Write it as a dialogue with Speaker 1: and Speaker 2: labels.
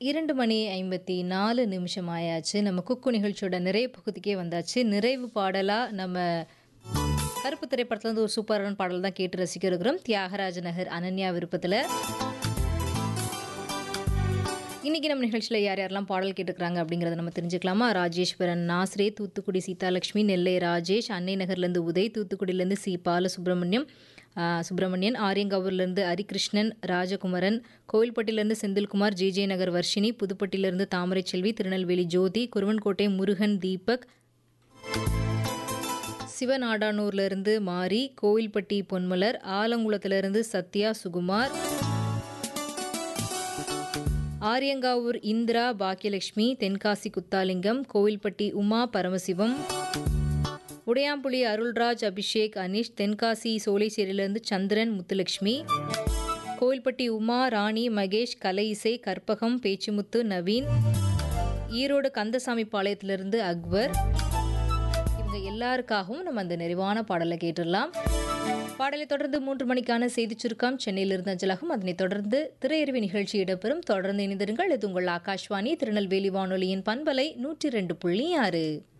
Speaker 1: இரண்டு மணி ஐம்பத்தி நாலு நிமிஷம் ஆயாச்சு நம்ம குக்கு நிகழ்ச்சியோட நிறைய பகுதிக்கே வந்தாச்சு நிறைவு பாடலாக நம்ம கருப்பு திரைப்படத்துல இருந்து ஒரு சூப்பரான பாடல் தான் கேட்டு ரசிக்க இருக்கிறோம் தியாகராஜ நகர் அனன்யா விருப்பத்தில் இன்னைக்கு நம்ம நிகழ்ச்சியில் யார் யாரெல்லாம் பாடல் கேட்டுக்கிறாங்க அப்படிங்கிறத நம்ம தெரிஞ்சுக்கலாமா ராஜேஸ்வரன் நாஸ்ரே தூத்துக்குடி சீதாலட்சுமி நெல்லை ராஜேஷ் அன்னை நகர்லேருந்து உதய் தூத்துக்குடியிலேருந்து சி பாலசுப்ரமணியம் ஆ, சுப்பிரமணியன் ஆரியங்காவூர்லேருந்து ஹரிகிருஷ்ணன் ராஜகுமரன் கோவில்பட்டியிலேருந்து செந்தில்குமார் ஜே ஜே நகர் வர்ஷினி புதுப்பட்டியிலேருந்து தாமரை செல்வி திருநெல்வேலி ஜோதி குருவன்கோட்டை முருகன் தீபக் சிவநாடானூர்லேருந்து மாரி கோவில்பட்டி பொன்மலர் ஆலங்குளத்திலிருந்து சத்யா சுகுமார் ஆரியங்காவூர் இந்திரா பாக்கியலட்சுமி தென்காசி குத்தாலிங்கம் கோவில்பட்டி உமா பரமசிவம் உடையாம்புலி அருள்ராஜ் அபிஷேக் அனிஷ் தென்காசி சோலைசேரியிலிருந்து சந்திரன் முத்துலட்சுமி கோவில்பட்டி உமா ராணி மகேஷ் கலை இசை கற்பகம் பேச்சுமுத்து நவீன் ஈரோடு கந்தசாமி பாளையத்திலிருந்து அக்பர் இவங்க எல்லாருக்காகவும் நம்ம அந்த நிறைவான பாடலை கேட்டுடலாம் பாடலை தொடர்ந்து மூன்று மணிக்கான செய்திச் சுருக்கம் சென்னையிலிருந்து அஞ்சலாகும் அதனைத் தொடர்ந்து திரையறிவு நிகழ்ச்சி இடம்பெறும் தொடர்ந்து இணைந்திருங்கள் இது உங்கள் ஆகாஷ்வாணி திருநெல்வேலி வானொலியின் பண்பலை நூற்றி ரெண்டு புள்ளி ஆறு